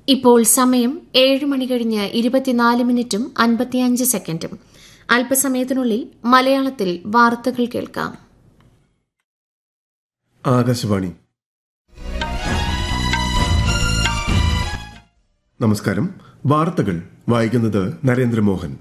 ഇപ്പോൾ സമയം ഏഴ് മണി കഴിഞ്ഞ് ഇരുപത്തിനാല് മിനിറ്റും അൻപത്തിയഞ്ച് സെക്കൻഡും അല്പസമയത്തിനുള്ളിൽ മലയാളത്തിൽ വാർത്തകൾ കേൾക്കാം ആകാശവാണി നമസ്കാരം വാർത്തകൾ വായിക്കുന്നത് നരേന്ദ്രമോഹൻ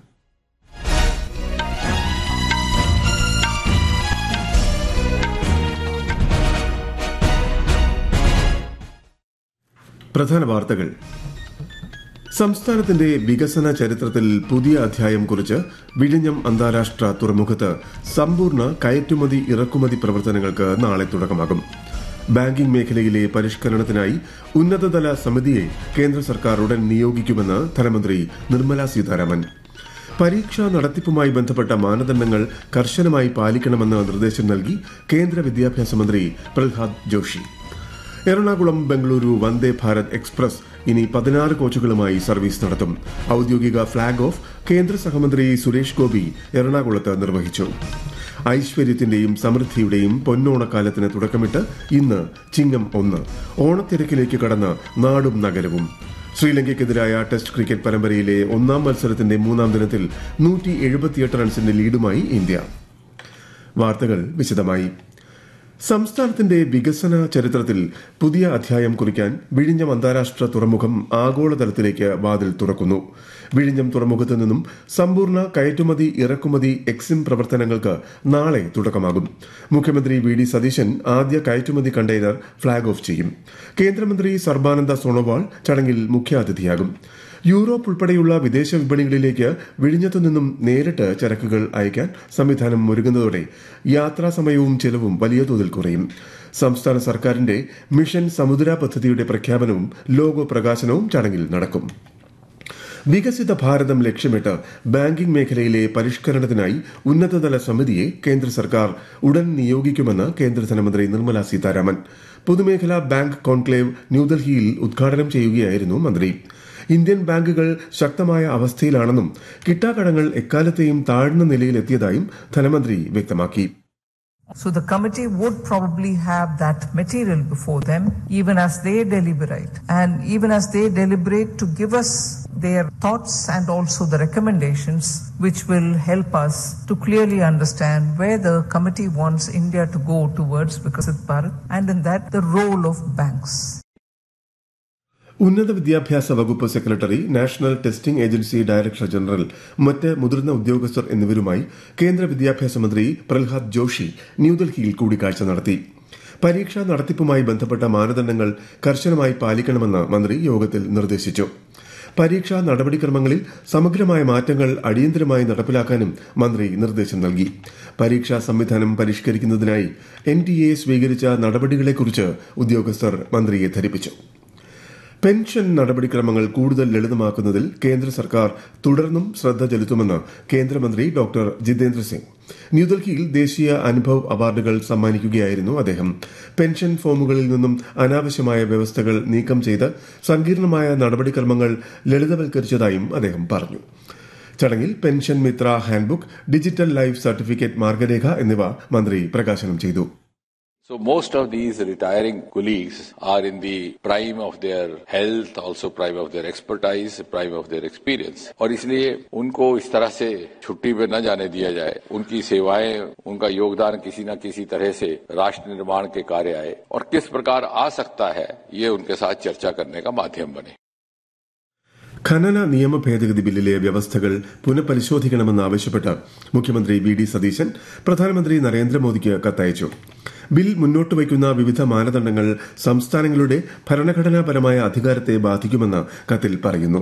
പ്രധാന വാർത്തകൾ സംസ്ഥാനത്തിന്റെ വികസന ചരിത്രത്തിൽ പുതിയ അധ്യായം കുറിച്ച് വിഴിഞ്ഞം അന്താരാഷ്ട്ര തുറമുഖത്ത് സമ്പൂർണ്ണ കയറ്റുമതി ഇറക്കുമതി പ്രവർത്തനങ്ങൾക്ക് നാളെ തുടക്കമാകും ബാങ്കിംഗ് മേഖലയിലെ പരിഷ്കരണത്തിനായി ഉന്നതതല സമിതിയെ കേന്ദ്ര സർക്കാർ ഉടൻ നിയോഗിക്കുമെന്ന് ധനമന്ത്രി നിർമ്മല സീതാരാമൻ പരീക്ഷാ നടത്തിപ്പുമായി ബന്ധപ്പെട്ട മാനദണ്ഡങ്ങൾ കർശനമായി പാലിക്കണമെന്ന് നിർദ്ദേശം നൽകി കേന്ദ്ര വിദ്യാഭ്യാസ മന്ത്രി പ്രഹ്ലാദ് ജോഷി എറണാകുളം ബംഗളൂരു വന്ദേ ഭാരത് എക്സ്പ്രസ് ഇനി പതിനാറ് കോച്ചുകളുമായി സർവീസ് നടത്തും ഔദ്യോഗിക ഫ്ളാഗ് ഓഫ് കേന്ദ്ര സഹമന്ത്രി സുരേഷ് ഗോപി എറണാകുളത്ത് നിർവഹിച്ചു ഐശ്വര്യത്തിന്റെയും സമൃദ്ധിയുടെയും പൊന്നോണക്കാലത്തിന് തുടക്കമിട്ട് ഇന്ന് ചിങ്ങം ഒന്ന് ഓണത്തിരക്കിലേക്ക് കടന്ന് നാടും നഗരവും ശ്രീലങ്കയ്ക്കെതിരായ ടെസ്റ്റ് ക്രിക്കറ്റ് പരമ്പരയിലെ ഒന്നാം മത്സരത്തിന്റെ മൂന്നാം ദിനത്തിൽ നൂറ്റി എഴുപത്തിയെട്ട് റൺസിന്റെ ലീഡുമായി ഇന്ത്യ വാർത്തകൾ വിശദമായി സംസ്ഥാനത്തിന്റെ വികസന ചരിത്രത്തിൽ പുതിയ അധ്യായം കുറിക്കാൻ വിഴിഞ്ഞം അന്താരാഷ്ട്ര തുറമുഖം ആഗോളതലത്തിലേക്ക് വാതിൽ തുറക്കുന്നു വിഴിഞ്ഞം തുറമുഖത്ത് നിന്നും സമ്പൂർണ്ണ കയറ്റുമതി ഇറക്കുമതി എക്സിം പ്രവർത്തനങ്ങൾക്ക് നാളെ തുടക്കമാകും മുഖ്യമന്ത്രി വി ഡി സതീശൻ ആദ്യ കയറ്റുമതി കണ്ടെയ്നർ ഫ്ളാഗ് ഓഫ് ചെയ്യും കേന്ദ്രമന്ത്രി സർബാനന്ദ സോണോവാൾ ചടങ്ങിൽ മുഖ്യാതിഥിയാകും യൂറോപ്പ് ഉൾപ്പെടെയുള്ള വിദേശ വിപണികളിലേക്ക് വിഴിഞ്ഞത്തു നിന്നും നേരിട്ട് ചരക്കുകൾ അയക്കാൻ സംവിധാനം ഒരുങ്ങുന്നതോടെ യാത്രാ സമയവും ചെലവും വലിയ തോതിൽ കുറയും സംസ്ഥാന സർക്കാരിന്റെ മിഷൻ സമുദ്ര പദ്ധതിയുടെ പ്രഖ്യാപനവും ലോഗോ പ്രകാശനവും ചടങ്ങിൽ നടക്കും വികസിത ഭാരതം ലക്ഷ്യമിട്ട് ബാങ്കിംഗ് മേഖലയിലെ പരിഷ്കരണത്തിനായി ഉന്നതതല സമിതിയെ കേന്ദ്ര സർക്കാർ ഉടൻ നിയോഗിക്കുമെന്ന് കേന്ദ്ര ധനമന്ത്രി നിർമ്മല സീതാരാമൻ പൊതുമേഖലാ ബാങ്ക് കോൺക്ലേവ് ന്യൂഡൽഹിയിൽ ഉദ്ഘാടനം ചെയ്യുകയായിരുന്നു മന്ത്രി ഇന്ത്യൻ ബാങ്കുകൾ ശക്തമായ അവസ്ഥയിലാണെന്നും കിട്ടാക്കടങ്ങൾ എക്കാലത്തെയും താഴ്ന്ന നിലയിലെത്തിയതായും ധനമന്ത്രി വ്യക്തമാക്കി So the committee would probably have that material before them even as they deliberate and even as they deliberate to give us their thoughts and also the recommendations which will help us to clearly understand where the committee wants India to go towards Vikasit Bharat and in that the role of banks. ഉന്നത വിദ്യാഭ്യാസ വകുപ്പ് secretary National Testing Agency Director General മറ്റ് മുതിർന്ന ഉദ്യോഗസ്ഥർ എന്നിവരുമായി കേന്ദ്ര വിദ്യാഭ്യാസ മന്ത്രി പ്രഹ്ലാദ് ജോഷി ന്യൂഡൽഹിയിൽ കൂടിക്കാഴ്ച നടത്തി പരീക്ഷാ നടത്തിപ്പുമായി ബന്ധപ്പെട്ട മാനദണ്ഡങ്ങൾ കർശനമായി പാലിക്കണമെന്ന് മന്ത്രി യോഗത്തിൽ നിർദ്ദേശിച്ചു പരീക്ഷാ നടപടിക്രമങ്ങളിൽ സമഗ്രമായ മാറ്റങ്ങൾ അടിയന്തരമായി നടപ്പിലാക്കാനും മന്ത്രി നിർദ്ദേശം നൽകി പരീക്ഷാ സംവിധാനം പരിഷ്കരിക്കുന്നതിനായി എൻ ടി എ സ്വീകരിച്ച നടപടികളെക്കുറിച്ച് ഉദ്യോഗസ്ഥർ മന്ത്രിയെ ധരിപ്പിച്ചു പെൻഷൻ നടപടിക്രമങ്ങൾ കൂടുതൽ ലളിതമാക്കുന്നതിൽ കേന്ദ്ര സർക്കാർ തുടർന്നും ശ്രദ്ധ ചെലുത്തുമെന്ന് കേന്ദ്രമന്ത്രി ഡോക്ടർ ജിതേന്ദ്ര സിംഗ് ന്യൂഡൽഹിയിൽ ദേശീയ അനുഭവ് അവാർഡുകൾ സമ്മാനിക്കുകയായിരുന്നു അദ്ദേഹം പെൻഷൻ ഫോമുകളിൽ നിന്നും അനാവശ്യമായ വ്യവസ്ഥകൾ നീക്കം ചെയ്ത് സങ്കീർണമായ നടപടിക്രമങ്ങൾ ലളിതവൽക്കരിച്ചതായും അദ്ദേഹം പറഞ്ഞു ചടങ്ങിൽ pension Mitra handbook digital life certificate മാർഗരേഖ എന്നിവ മന്ത്രി പ്രകാശനം ചെയ്തു So most of these retiring colleagues are in the prime of their health, also prime of their expertise, prime of their experience. और इसलिए उनको इस तरह से छुट्टी पे न जाने दिया जाए उनकी सेवाएं उनका योगदान किसी न किसी तरह से राष्ट्र निर्माण के कार्य आए और किस प्रकार आ सकता है ये उनके साथ चर्चा करने का माध्यम बने ഖനന നിയമ ഭേദഗതി ബില്ലിലെ വ്യവസ്ഥകൾ പുനഃപരിശോധിക്കണമെന്നാവശ്യപ്പെട്ട് മുഖ്യമന്ത്രി വി ഡി സതീശൻ പ്രധാനമന്ത്രി നരേന്ദ്രമോദിക്ക് കത്തയച്ചു ബിൽ മുന്നോട്ട് വയ്ക്കുന്ന വിവിധ മാനദണ്ഡങ്ങൾ സംസ്ഥാനങ്ങളുടെ ഭരണഘടനാപരമായ അധികാരത്തെ ബാധിക്കുമെന്ന് കത്തിൽ പറയുന്നു